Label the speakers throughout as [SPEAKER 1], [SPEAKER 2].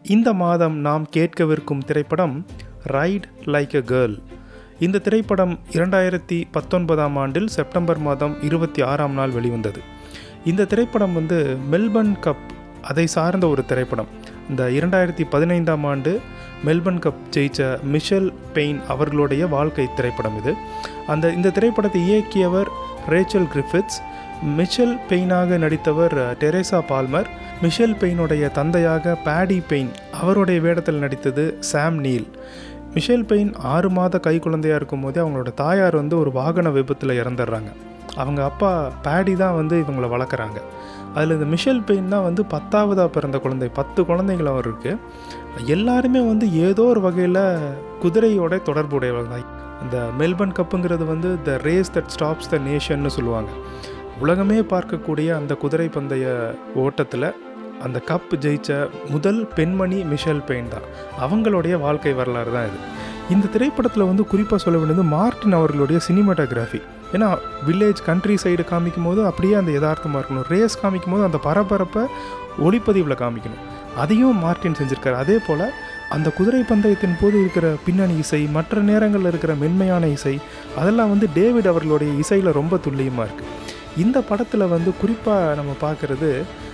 [SPEAKER 1] இந்த மாதம் நாம் கேட்கவிருக்கும் திரைப்படம் ரைட் லைக் எ கேர்ள் இந்த திரைப்படம் இரண்டாயிரத்தி பத்தொன்பதாம் ஆண்டில் செப்டம்பர் மாதம் இருபத்தி ஆறாம் நாள் வெளிவந்தது இந்த திரைப்படம் வந்து மெல்பர்ன் கப் அதை சார்ந்த ஒரு திரைப்படம் இந்த இரண்டாயிரத்தி பதினைந்தாம் ஆண்டு மெல்பர்ன் கப் ஜெயிச்ச மிஷல் பெயின் அவர்களுடைய வாழ்க்கை திரைப்படம் இது அந்த இந்த திரைப்படத்தை இயக்கியவர் ரேச்சல் கிரிஃபித்ஸ் மிஷல் பெயினாக நடித்தவர் டெரேசா பால்மர் மிஷல் பெயினுடைய தந்தையாக பேடி பெயின் அவருடைய வேடத்தில் நடித்தது சாம் நீல் மிஷேல் பெயின் ஆறு மாத கை குழந்தையாக இருக்கும்போதே அவங்களோட தாயார் வந்து ஒரு வாகன விபத்தில் இறந்துடுறாங்க அவங்க அப்பா பேடி தான் வந்து இவங்களை வளர்க்குறாங்க அதில் இந்த மிஷேல் பெயின் தான் வந்து பத்தாவதாக பிறந்த குழந்தை பத்து குழந்தைகள் அவர் இருக்குது எல்லாருமே வந்து ஏதோ ஒரு வகையில் குதிரையோட தொடர்புடையவங்க தான் இந்த மெல்பர்ன் கப்புங்கிறது வந்து the race that stops the நேஷன்னு சொல்லுவாங்க உலகமே பார்க்கக்கூடிய அந்த குதிரை பந்தய ஓட்டத்தில் அந்த கப் ஜெயிச்ச முதல் பெண்மணி மிஷேல் பெயின் தான் அவங்களுடைய வாழ்க்கை வரலாறு தான் இது இந்த திரைப்படத்தில் வந்து குறிப்பாக சொல்ல வேண்டியது மார்டின் அவர்களுடைய சினிமாட்டோகிராஃபி ஏன்னா வில்லேஜ் கண்ட்ரி சைடு காமிக்கும் போது அப்படியே அந்த யதார்த்தமாக இருக்கணும் ரேஸ் காமிக்கும் போது அந்த பரபரப்பை ஒளிப்பதிவில் காமிக்கணும் அதையும் மார்டின் செஞ்சுருக்காரு அதே போல் அந்த குதிரை பந்தயத்தின் போது இருக்கிற பின்னணி இசை மற்ற நேரங்களில் இருக்கிற மென்மையான இசை அதெல்லாம் வந்து டேவிட் அவர்களுடைய இசையில் ரொம்ப துல்லியமாக இருக்குது இந்த படத்தில் வந்து குறிப்பாக நம்ம பார்க்குறது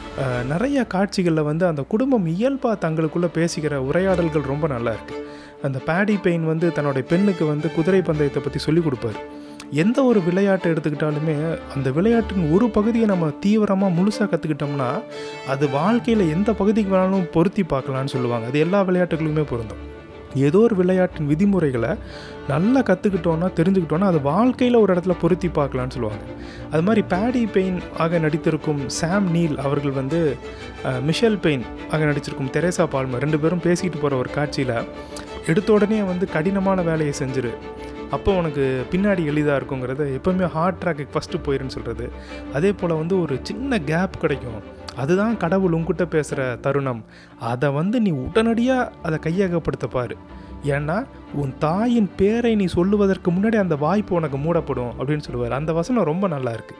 [SPEAKER 1] நிறைய காட்சிகளில் வந்து அந்த குடும்பம் இயல்பாக தங்களுக்குள்ளே பேசிக்கிற உரையாடல்கள் ரொம்ப நல்லா இருக்குது அந்த பேடி பெயின் வந்து தன்னுடைய பெண்ணுக்கு வந்து குதிரை பந்தயத்தை பற்றி சொல்லிக் கொடுப்பாரு எந்த ஒரு விளையாட்டை எடுத்துக்கிட்டாலுமே அந்த விளையாட்டின் ஒரு பகுதியை நம்ம தீவிரமாக முழுசாக கற்றுக்கிட்டோம்னா அது வாழ்க்கையில் எந்த பகுதிக்கு வேணாலும் பொருத்தி பார்க்கலான்னு சொல்லுவாங்க அது எல்லா விளையாட்டுகளுமே பொருந்தும் ஏதோ ஒரு விளையாட்டின் விதிமுறைகளை நல்லா கற்றுக்கிட்டோன்னா தெரிஞ்சுக்கிட்டோன்னா அது வாழ்க்கையில் ஒரு இடத்துல பொருத்தி பார்க்கலான்னு சொல்லுவாங்க அது மாதிரி பேடி பெயின் ஆக நடித்திருக்கும் சாம் நீல் அவர்கள் வந்து மிஷல் பெயின் ஆக நடிச்சிருக்கும் தெரேசா பால்மர் ரெண்டு பேரும் பேசிக்கிட்டு போகிற ஒரு காட்சியில் எடுத்த உடனே வந்து கடினமான வேலையை செஞ்சிரு அப்போ உனக்கு பின்னாடி எளிதாக இருக்குங்கிறத எப்போவுமே ஹார்ட் ட்ராக்கு ஃபஸ்ட்டு போயிருன்னு சொல்கிறது அதே போல் வந்து ஒரு சின்ன கேப் கிடைக்கும் அதுதான் கடவுள் உங்ககிட்ட பேசுகிற தருணம் அதை வந்து நீ உடனடியாக அதை கையகப்படுத்த பாரு ஏன்னா உன் தாயின் பேரை நீ சொல்லுவதற்கு முன்னாடி அந்த வாய்ப்பு உனக்கு மூடப்படும் அப்படின்னு சொல்லுவார் அந்த வசனம் ரொம்ப நல்லா இருக்கு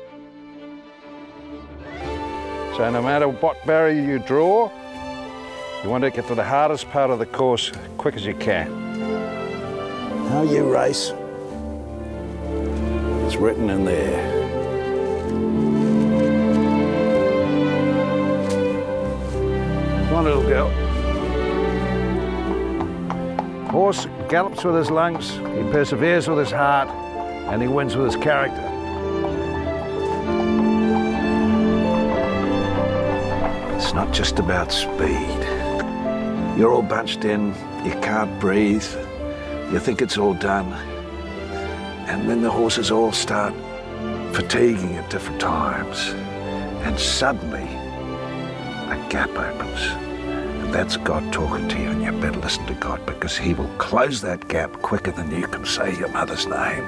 [SPEAKER 2] So no matter what barrier you draw, you want to get to the hardest part of the course as quick as you can. How you race is written in there. Come on, little girl. Horse gallops with his lungs, he perseveres with his heart, and he wins with his character. It's not just about speed. You're all bunched in, you can't breathe, you think it's all done, and then the horses all start fatiguing at different times, and suddenly a gap opens. And that's God talking to you, and you better listen to God because He will close that gap quicker than you can say your mother's name.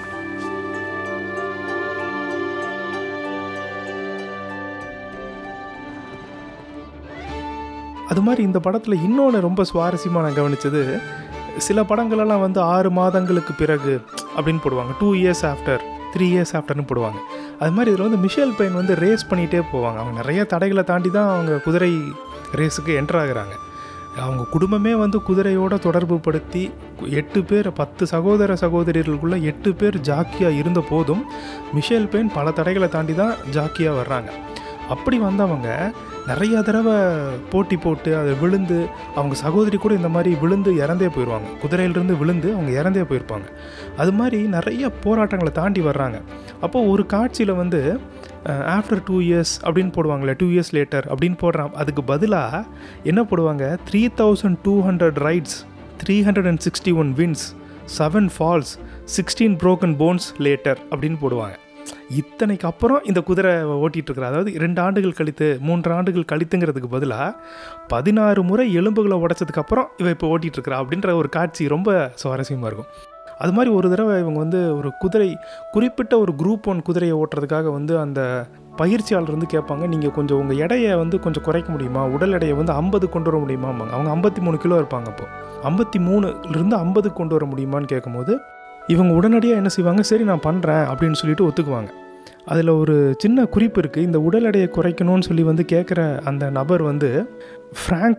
[SPEAKER 1] அது மாதிரி இந்த படத்தில் இன்னொன்று ரொம்ப சுவாரஸ்யமாக நான் கவனித்தது சில படங்களெல்லாம் வந்து ஆறு மாதங்களுக்கு பிறகு அப்படின்னு போடுவாங்க two years after three years ஆஃப்டர்னு போடுவாங்க அது மாதிரி இதில் வந்து மிஷேல் பெயின் வந்து ரேஸ் பண்ணிகிட்டே போவாங்க அவங்க நிறைய தடைகளை தாண்டி தான் அவங்க குதிரை ரேஸுக்கு என்டர் ஆகுறாங்க அவங்க குடும்பமே வந்து குதிரையோட தொடர்பு படுத்தி எட்டு பேர் பத்து சகோதர சகோதரிகளுக்குள்ள எட்டு பேர் ஜாக்கியாக இருந்த போதும் மிஷேல் பெயின் பல தடைகளை தாண்டி தான் ஜாக்கியாக வர்றாங்க அப்படி வந்தவங்க நிறைய தடவை போட்டி போட்டு அதை விழுந்து அவங்க சகோதரி கூட இந்த மாதிரி விழுந்து இறந்தே போயிடுவாங்க குதிரையிலிருந்து விழுந்து அவங்க இறந்தே போயிருப்பாங்க அது மாதிரி நிறைய போராட்டங்களை தாண்டி வர்றாங்க அப்போது ஒரு காட்சியில் வந்து ஆஃப்டர் டூ இயர்ஸ் அப்படின்னு போடுவாங்களே டூ இயர்ஸ் லேட்டர் அப்படின்னு போடுறான் அதுக்கு பதிலாக என்ன போடுவாங்க three thousand two hundred rides three hundred and sixty one wins seven falls sixteen broken bones later அப்படின்னு போடுவாங்க இத்தனைக்கு அப்புறம் இந்த குதிரை ஓட்டிகிட்டு இருக்கிற அதாவது ரெண்டு ஆண்டுகள் கழித்து மூன்று ஆண்டுகள் கழித்துங்கிறதுக்கு பதிலாக பதினாறு முறை எலும்புகளை உடைச்சதுக்கு அப்புறம் இவ இப்போ ஓட்டிகிட்டு இருக்கிறா அப்படின்ற ஒரு காட்சி ரொம்ப சுவாரஸ்யமாக இருக்கும் அது மாதிரி ஒரு தடவை இவங்க வந்து ஒரு குதிரை குறிப்பிட்ட ஒரு குரூப் ஒன் குதிரையை ஓட்டுறதுக்காக வந்து அந்த பயிற்சியாளர் வந்து கேட்பாங்க நீங்கள் கொஞ்சம் உங்கள் எடையை வந்து கொஞ்சம் குறைக்க முடியுமா உடல் எடையை வந்து ஐம்பது கொண்டு வர முடியுமாம்பாங்க அவங்க ஐம்பத்தி மூணு கிலோ இருப்பாங்க அப்போ ஐம்பத்தி மூணுலேருந்து ஐம்பது கொண்டு வர முடியுமான்னு கேட்கும்போது இவங்க உடனடியாக என்ன செய்வாங்க சரி நான் பண்ணுறேன் அப்படின்னு சொல்லிட்டு ஒத்துக்குவாங்க அதில் ஒரு சின்ன குறிப்பு இருக்குது இந்த உடல் எடையை குறைக்கணும்னு சொல்லி வந்து கேட்குற அந்த நபர் வந்து ஃப்ராங்க்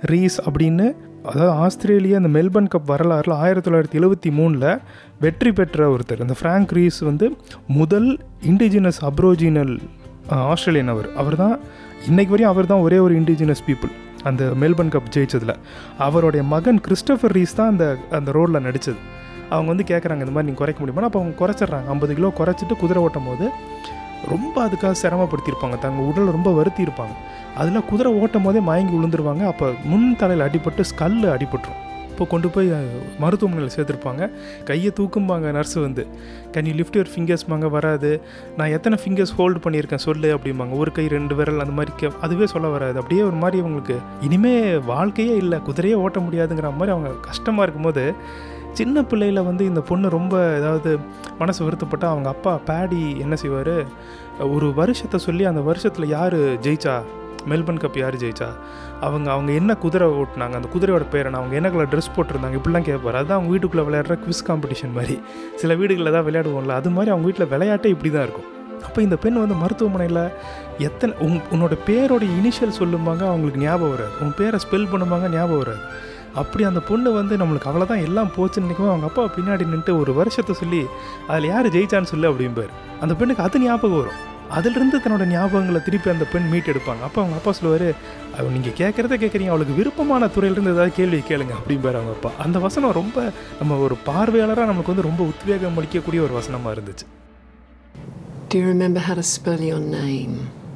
[SPEAKER 1] ரீஸ் அப்படின்னு அதாவது ஆஸ்திரேலியா இந்த மெல்பர்ன் கப் வரலாறுல ஆயிரத்தி தொள்ளாயிரத்தி எழுபத்தி மூணில் வெற்றி பெற்ற ஒருத்தர் இந்த ஃப்ராங்க் ரீஸ் வந்து முதல் இண்டிஜினஸ் அப்ரோஜினல் ஆஸ்திரேலியன் அவர் அவர் தான் இன்றைக்கு வரையும் அவர் தான் ஒரே ஒரு இண்டிஜினஸ் பீப்புள் அந்த மெல்பர்ன் கப் ஜெயிச்சதில் அவருடைய மகன் கிறிஸ்டபர் ரீஸ் தான் அந்த அந்த ரோலில் நடித்தது அவங்க வந்து கேட்குறாங்க இந்த மாதிரி நீங்கள் குறைக்க முடியுமா அப்போ அவங்க குறைச்சிட்றாங்க ஐம்பது கிலோ குறைச்சிட்டு குதிரை ஓட்டும் போது ரொம்ப அதுக்காக சிரமப்படுத்தியிருப்பாங்க தங்க உடல் ரொம்ப வருத்தி இருப்பாங்க அதில் குதிரை ஓட்டும் போதே மயங்கி விழுந்துருவாங்க அப்போ முன் தலையில் அடிபட்டு ஸ்கல்லு அடிபட்டுரும் இப்போ கொண்டு போய் அஹ், மருத்துவமனையில் சேர்த்துருப்பாங்க கையை தூக்கும்பாங்க நர்ஸு வந்து கேன் யூ லிஃப்ட் யுவர் ஃபிங்கர்ஸ்பாங்க வராது நான் எத்தனை ஃபிங்கர்ஸ் ஹோல்டு பண்ணியிருக்கேன் சொல்லு அப்படிம்பாங்க ஒரு கை ரெண்டு விரல் அந்த மாதிரி கே அதுவே சொல்ல வராது அப்படியே ஒரு மாதிரி அவங்களுக்கு இனிமே வாழ்க்கையே இல்லை குதிரையே ஓட்ட முடியாதுங்கிற மாதிரி அவங்க கஷ்டமாக இருக்கும்போது சின்ன பிள்ளையில வந்து இந்த பொண்ணு ரொம்ப ஏதாவது மனசு வருத்தப்பட்டு அவங்க அப்பா பேடி என்ன செய்வார் ஒரு வருஷத்தை சொல்லி அந்த வருஷத்தில் யார் ஜெயிச்சா மெல்பர்ன் கப் யார் ஜெயிச்சா அவங்க அவங்க என்ன குதிரை ஓட்டினாங்க அந்த குதிரையோட பேர் என்ன அவங்க என்ன கலர் ட்ரெஸ் போட்டிருந்தாங்க இப்படிலாம் கேட்பாரு அதுதான் அவங்க வீட்டுக்குள்ளே விளையாடுற குவிஸ் காம்படிஷன் மாதிரி சில வீடுகளில் தான் விளையாடுவோம்ல அது மாதிரி அவங்க வீட்டில் விளையாட்டே இப்படி தான் இருக்கும் அப்போ இந்த பெண் வந்து மருத்துவமனையில் எத்தனை உன் உன்னோட பேரோட இனிஷியல் சொல்லும்பாங்க அவங்களுக்கு ஞாபகம் வராது உன் பேரை ஸ்பெல் பண்ணுவாங்க ஞாபகம் வராது அப்படி அந்த பொண்ணு வந்து நம்மளுக்கு அவ்வளோதான் எல்லாம் போச்சுன்னு நினைக்கும் அவங்க அப்பா பின்னாடி நின்றுட்டு ஒரு வருஷத்தை சொல்லி அதில் யார் ஜெயிச்சான்னு சொல்லு அப்படிம்பார் அந்த பெண்ணுக்கு அது ஞாபகம் வரும் அதிலிருந்து தன்னோட ஞாபகங்களை திருப்பி அந்த பெண் மீட் எடுப்பாங்க அப்போ அவங்க அப்பா சொல்லுவார் அவ நீங்கள் கேட்குறத கேட்குறீங்க அவளுக்கு விருப்பமான துறையிலேருந்து ஏதாவது கேள்வி கேளுங்க அப்படிம்பாரு அவங்க அப்பா அந்த வசனம் ரொம்ப நம்ம ஒரு பார்வையாளராக நமக்கு வந்து ரொம்ப உத்வேகம் அளிக்கக்கூடிய ஒரு வசனமாக இருந்துச்சு
[SPEAKER 3] Do you remember how to spell your name?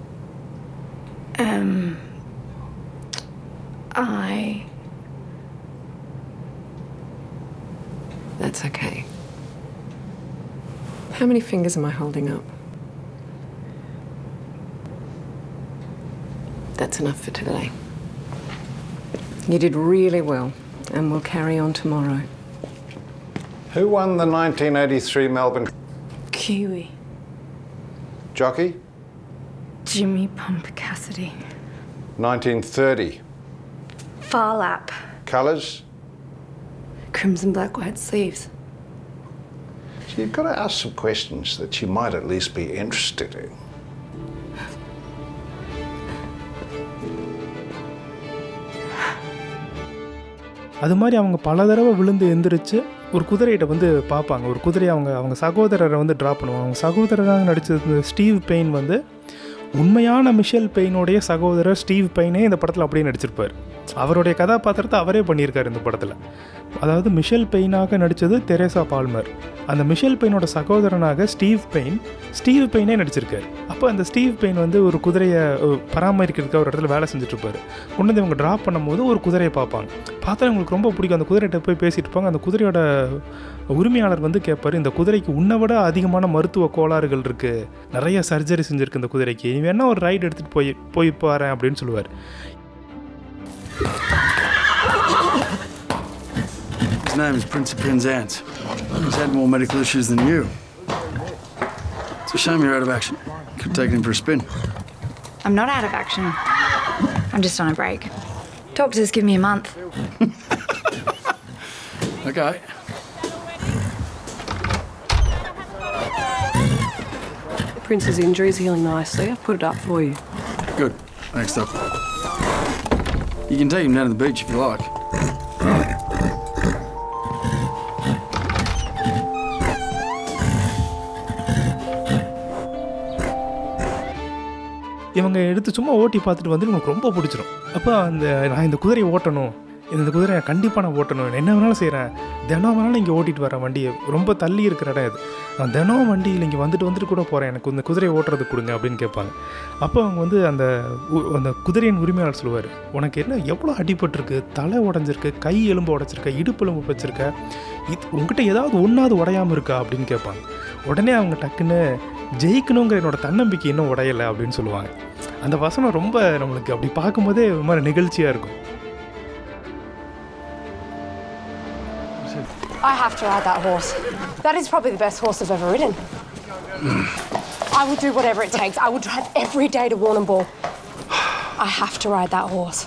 [SPEAKER 4] Um, I.
[SPEAKER 3] That's okay. How many fingers am I holding up? That's enough for today. You did really well, and we'll carry on tomorrow.
[SPEAKER 5] Who won the 1983 Melbourne
[SPEAKER 4] Kiwi.
[SPEAKER 5] Jockey?
[SPEAKER 4] Jimmy Pump Cassidy.
[SPEAKER 5] 1930
[SPEAKER 4] Far lap.
[SPEAKER 5] Colours?
[SPEAKER 4] Crimson black white sleeves.
[SPEAKER 5] So you've got to ask some questions that you might at least be interested in.
[SPEAKER 1] அது மாதிரி அவங்க பல தடவை விழுந்து எந்திரிச்சு ஒரு குதிரையிட்ட வந்து பார்ப்பாங்க ஒரு குதிரையை அவங்க அவங்க சகோதரரை வந்து ட்ரா பண்ணுவாங்க அவங்க சகோதரராக நடிச்சது ஸ்டீவ் பெயின் வந்து உண்மையான மிஷேல் பெயினுடைய சகோதரர் ஸ்டீவ் பெயினே இந்த படத்தில் அப்படியே நடிச்சிருப்பார் அவருடைய கதாபாத்திரத்தை அவரே பண்ணியிருக்காரு இந்த படத்தில் அதாவது மிஷேல் பெயினாக நடித்தது தெரேசா பால்மர் அந்த மிஷேல் பெயினோட சகோதரனாக ஸ்டீவ் பெயின் ஸ்டீவ் பெயினே நடிச்சிருக்காரு அப்போ அந்த ஸ்டீவ் பெயின் வந்து ஒரு குதிரையை அஹ், பராமரிக்கிறதுக்கு ஒரு இடத்துல வேலை செஞ்சுட்டு இருப்பாரு கொண்டு வந்து இவங்க ட்ராப் பண்ணும்போது ஒரு குதிரையை பார்ப்பாங்க பார்த்தா இவங்களுக்கு ரொம்ப பிடிக்கும் அந்த குதிரைகிட்ட போய் பேசிட்டு இருப்பாங்க அந்த குதிரையோட உரிமையாளர் வந்து கேட்பாரு இந்த குதிரைக்கு உன்னை விட அதிகமான மருத்துவ கோளாறுகள் இருக்குது நிறைய சர்ஜரி செஞ்சுருக்கு இந்த குதிரைக்கு நீ வேணா ஒரு ரைடு எடுத்துகிட்டு போய் போய் பாரு அப்படின்னு சொல்லுவார்
[SPEAKER 6] His name is Prince of Penzance. He's had more medical issues than you. It's a shame you're out of action. Could have taken him for a spin.
[SPEAKER 4] I'm not out of action. I'm just on a break. Doctors give me a month.
[SPEAKER 6] Okay.
[SPEAKER 3] Prince's injury is healing nicely. I've put it up for you.
[SPEAKER 6] Good. Next up. You can take him down to the beach if you like.
[SPEAKER 1] இவங்க எடுத்து சும்மா ஓட்டி பார்த்துட்டு வந்து எனக்கு ரொம்ப பிடிச்சிரும் அப்போ அந்த நான் இந்த குதிரையை ஓட்டணும் இந்த குதிரையை கண்டிப்பாக நான் ஓட்டணும் என்ன வேணாலும் செய்கிறேன் தினம் வேணாலும் இங்கே ஓட்டிட்டு வரேன் வண்டியை ரொம்ப தள்ளி இருக்கிற இடம் இது நான் தினம் வண்டியில் இங்கே வந்துட்டு வந்துட்டு கூட போகிறேன் எனக்கு இந்த குதிரையை ஓட்டுறது கொடுங்க அப்படின்னு கேட்பாங்க அப்போ அவங்க வந்து அந்த உ- அந்த குதிரையின் உரிமையாளர் சொல்லுவார் உனக்கு என்ன எவ்வளோ அடிபட்டிருக்கு தலை உடஞ்சிருக்கு கை எலும்பு உடச்சிருக்க இடுப்பு எலும்பு வச்சிருக்க இது உங்ககிட்ட ஏதாவது ஒன்றாவது உடையாமல் இருக்கா அப்படின்னு கேட்பாங்க உடனே அவங்க டக்குன்னு ஜெயிக்கணுங்கிற என்னோட தன்னம்பிக்கை இன்னும் உடையலை அப்படின்னு சொல்லுவாங்க அந்த வசனம் ரொம்ப நம்மளுக்கு அப்படி பார்க்கும்போதே ஒரு மாதிரி நிகழ்ச்சியாக இருக்கும்
[SPEAKER 7] I have to ride that horse. That is probably the best horse I've ever ridden. I will do whatever it takes. I will drive every day to Warrnambool. I have to ride that horse.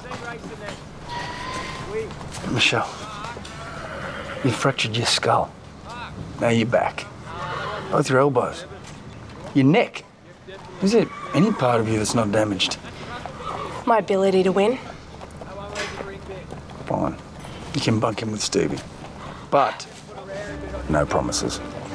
[SPEAKER 6] Michelle, you fractured your skull. Now you're back. Both your elbows. Your neck. Is there any part of you that's not damaged?
[SPEAKER 7] My ability to win.
[SPEAKER 6] Fine. You can bunk him with Stevie. But no promises.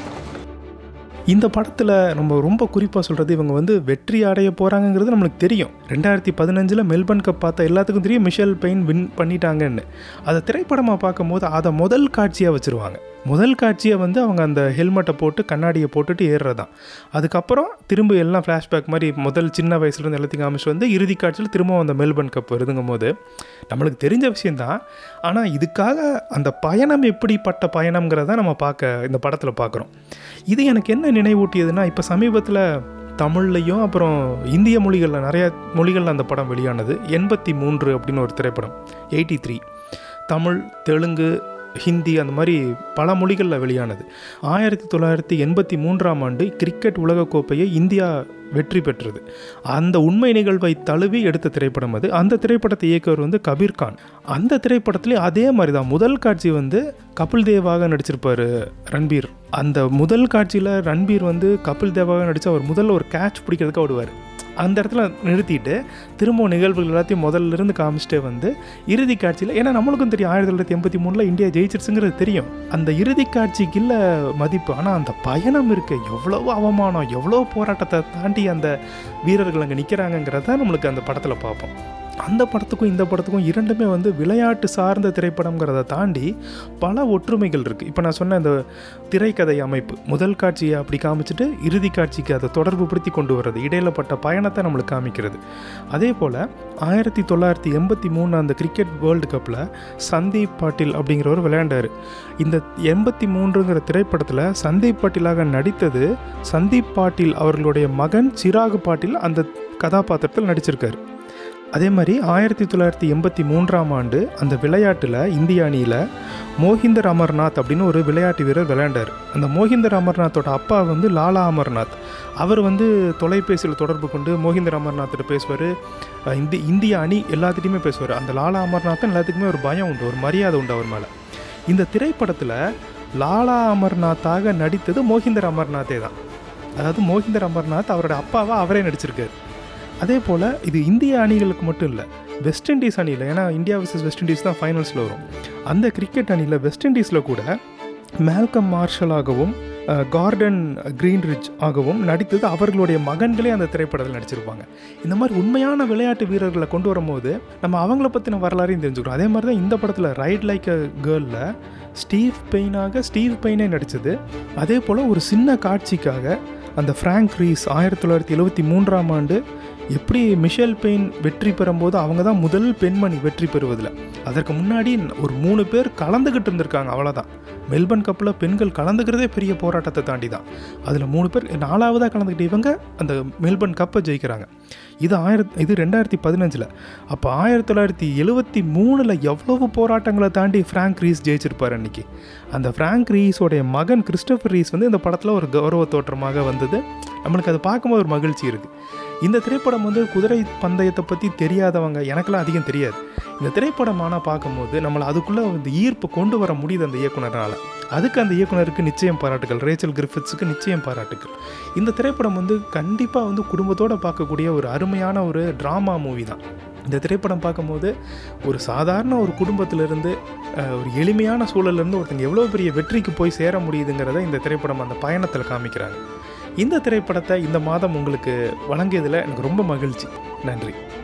[SPEAKER 1] இந்த படத்தில் நம்ம ரொம்ப குறிப்பாக சொல்கிறது இவங்க வந்து வெற்றி அடைய போகிறாங்கங்கிறது நம்மளுக்கு தெரியும் ரெண்டாயிரத்தி பதினஞ்சில் மெல்பர்ன் கப் பார்த்த எல்லாத்துக்கும் தெரியும் மிஷேல் பெயின் வின் பண்ணிட்டாங்கன்னு அதை திரைப்படமாக பார்க்கும்போது அதை முதல் காட்சியாக வச்சுருவாங்க முதல் காட்சியை வந்து அவங்க அந்த ஹெல்மெட்டை போட்டு கண்ணாடியை போட்டுட்டு ஏறுறதான் அதுக்கப்புறம் திரும்ப எல்லாம் ஃப்ளாஷ்பேக் மாதிரி முதல் சின்ன வயசுலேருந்து எல்லாத்தையும் காமிச்சிட்டு வந்து இறுதி காட்சியில் திரும்ப அந்த மெல்பர்ன் கப் வருதுங்கும் போது நம்மளுக்கு தெரிஞ்ச விஷயந்தான் ஆனால் இதுக்காக அந்த பயணம் எப்படிப்பட்ட பயணம்ங்கிறத நம்ம பார்க்க இந்த படத்தில் பார்க்குறோம் இது எனக்கு என்ன நினைவூட்டியதுன்னா இப்போ சமீபத்தில் தமிழ்லையும் அப்புறம் இந்திய மொழிகளில் நிறைய மொழிகளில் அந்த படம் வெளியானது எண்பத்தி மூன்று அப்படின்னு ஒரு திரைப்படம் எயிட்டி த்ரீ தமிழ் தெலுங்கு ஹிந்தி அந்த மாதிரி பல மொழிகளில் வெளியானது ஆயிரத்தி தொள்ளாயிரத்தி எண்பத்தி மூன்றாம் ஆண்டு கிரிக்கெட் உலகக்கோப்பையை இந்தியா வெற்றி பெற்றது அந்த உண்மை நிகழ்வை தழுவி எடுத்த திரைப்படம் அது அந்த திரைப்படத்தை இயக்குவர் வந்து கபீர் கான் அந்த திரைப்படத்துலேயும் அதே மாதிரி தான் முதல் காட்சி வந்து கபில் தேவாக நடிச்சிருப்பார் ரன்பீர் அந்த முதல் காட்சியில் ரன்பீர் வந்து கபில் தேவாக நடித்து அவர் முதல்ல ஒரு கேட்ச் பிடிக்கிறதுக்கு ஓடுவார் அந்த இடத்துல நிறுத்திட்டு திரும்ப நிகழ்வுகள் எல்லாத்தையும் முதல்ல இருந்து காமிச்சிட்டே வந்து இறுதி காட்சியில் ஏன்னா நம்மளுக்கும் தெரியும் ஆயிரத்தி தொள்ளாயிரத்தி எண்பத்தி மூணில் இந்தியா ஜெயிச்சிருச்சுங்கிறது தெரியும் அந்த இறுதி காட்சிக்கு இல்லை மதிப்பு ஆனால் அந்த பயணம் இருக்கு எவ்வளோ அவமானம் எவ்வளோ போராட்டத்தை தாண்டி அந்த வீரர்கள் அங்கே நிற்கிறாங்கங்கிறத நம்மளுக்கு அந்த படத்தில் பார்ப்போம் அந்த படத்துக்கும் இந்த படத்துக்கும் இரண்டுமே வந்து விளையாட்டு சார்ந்த திரைப்படங்கிறத தாண்டி பல ஒற்றுமைகள் இருக்குது இப்போ நான் சொன்ன இந்த திரைக்கதை அமைப்பு முதல் காட்சியை அப்படி காமிச்சிட்டு இறுதி காட்சிக்கு அதை தொடர்பு படுத்தி கொண்டு வர்றது இடையிலப்பட்ட பயணத்தை நம்மளுக்கு காமிக்கிறது அதே போல் ஆயிரத்தி தொள்ளாயிரத்தி எண்பத்தி மூணு அந்த கிரிக்கெட் வேர்ல்டு கப்பில் சந்தீப் பாட்டில் அப்படிங்கிறவர் விளையாண்டார் இந்த எண்பத்தி மூன்றுங்கிற திரைப்படத்தில் சந்தீப் பாட்டிலாக நடித்தது சந்தீப் பாட்டில் அவர்களுடைய மகன் சிராகு பாட்டில் அந்த கதாபாத்திரத்தில் நடிச்சிருக்காரு அதே மாதிரி ஆயிரத்தி தொள்ளாயிரத்தி எண்பத்தி மூன்றாம் ஆண்டு அந்த விளையாட்டில் இந்திய அணியில் மோஹிந்தர் அமர்நாத் அப்படின்னு ஒரு விளையாட்டு வீரர் விளையாண்டார் அந்த மோஹிந்தர் அமர்நாத்தோட அப்பா வந்து லாலா அமர்நாத் அவர் வந்து தொலைபேசியில் தொடர்பு கொண்டு மோஹிந்தர் அமர்நாத்திட்ட பேசுவார் இந்தி இந்திய அணி எல்லாத்துட்டையுமே பேசுவார் அந்த லாலா அமர்நாத்தன் எல்லாத்துக்குமே ஒரு பயம் உண்டு ஒரு மரியாதை உண்டு அவர் மேலே இந்த திரைப்படத்தில் லாலா அமர்நாத்தாக நடித்தது மோஹிந்தர் அமர்நாத்தே தான் அதாவது மோஹிந்தர் அமர்நாத் அவரோட அப்பாவை அவரே நடிச்சிருக்காரு அதே போல் இது இந்திய அணிகளுக்கு மட்டும் இல்லை வெஸ்ட் இண்டீஸ் அணியில் ஏன்னா இந்தியா வர்சஸ் வெஸ்ட் இண்டீஸ் தான் ஃபைனல்ஸில் வரும் அந்த கிரிக்கெட் அணியில் வெஸ்ட் இண்டீஸில் கூட மேல்கம் மார்ஷலாகவும் அஹ், கார்டன் கிரீன்ரிட்ஜ் ஆகவும் நடித்தது அவர்களுடைய மகன்களே அந்த திரைப்படத்தில் நடிச்சிருப்பாங்க இந்த மாதிரி உண்மையான விளையாட்டு வீரர்களை கொண்டு வரும்போது நம்ம அவங்கள பற்றின வரலாறையும் தெரிஞ்சுக்கிறோம் அதே மாதிரி தான் இந்த படத்தில் ரைட் லைக் அ கேர்ளில் ஸ்டீவ் பெயினாக ஸ்டீவ் பெயினே நடித்தது அதே போல் ஒரு சின்ன காட்சிக்காக அந்த ஃப்ராங்க் ரீஸ் ஆயிரத்தி தொள்ளாயிரத்தி எழுபத்தி மூன்றாம் ஆண்டு எப்படி மிஷேல் பெயின் வெற்றி பெறும்போது அவங்க தான் முதல் பெண்மணி வெற்றி பெறுவதில் அதற்கு முன்னாடி ஒரு மூணு பேர் கலந்துக்கிட்டு இருந்திருக்காங்க அவ்வளோதான் மெல்பர்ன் கப்பில் பெண்கள் கலந்துக்கிறதே பெரிய போராட்டத்தை தாண்டி தான் அதில் மூணு பேர் நாலாவதாக கலந்துக்கிட்டு இவங்க அந்த மெல்பர்ன் கப்பை ஜெயிக்கிறாங்க இது ஆயிரத்தி இது ரெண்டாயிரத்தி பதினஞ்சில் அப்போ ஆயிரத்தி தொள்ளாயிரத்தி எழுவத்தி மூணில் எவ்வளவு போராட்டங்களை தாண்டி ஃப்ராங்க் ரீஸ் ஜெயிச்சிருப்பார் அன்னைக்கு அந்த ஃப்ராங்க் ரீஸோடைய மகன் கிறிஸ்டோபர் ரீஸ் வந்து இந்த படத்தில் ஒரு கௌரவ தோற்றமாக வந்தது நம்மளுக்கு அதை பார்க்கும்போது ஒரு மகிழ்ச்சி இருக்குது இந்த திரைப்படம் வந்து குதிரை பந்தயத்தை பற்றி தெரியாதவங்க எனக்கெல்லாம் அதிகம் தெரியாது இந்த திரைப்படம் ஆனால் பார்க்கும்போது நம்மளை அதுக்குள்ளே இந்த ஈர்ப்பு கொண்டு வர முடியுது அந்த இயக்குனரால் அதுக்கு அந்த இயக்குனருக்கு நிச்சயம் பாராட்டுகள் ரேச்சல் கிரிஃபிட்ஸுக்கு நிச்சயம் பாராட்டுகள் இந்த திரைப்படம் வந்து கண்டிப்பாக வந்து குடும்பத்தோடு பார்க்கக்கூடிய ஒரு அருமையான ஒரு ட்ராமா மூவி தான் இந்த திரைப்படம் பார்க்கும்போது ஒரு சாதாரண ஒரு குடும்பத்திலிருந்து அஹ், ஒரு எளிமையான சூழல்லேருந்து ஒருத்தங்க எவ்வளோ பெரிய வெற்றிக்கு போய் சேர முடியுதுங்கிறத இந்த திரைப்படம் அந்த பயணத்தில் காமிக்கிறாங்க இந்த திரைப்படத்தை இந்த மாதம் உங்களுக்கு வழங்கியதில் எனக்கு ரொம்ப மகிழ்ச்சி நன்றி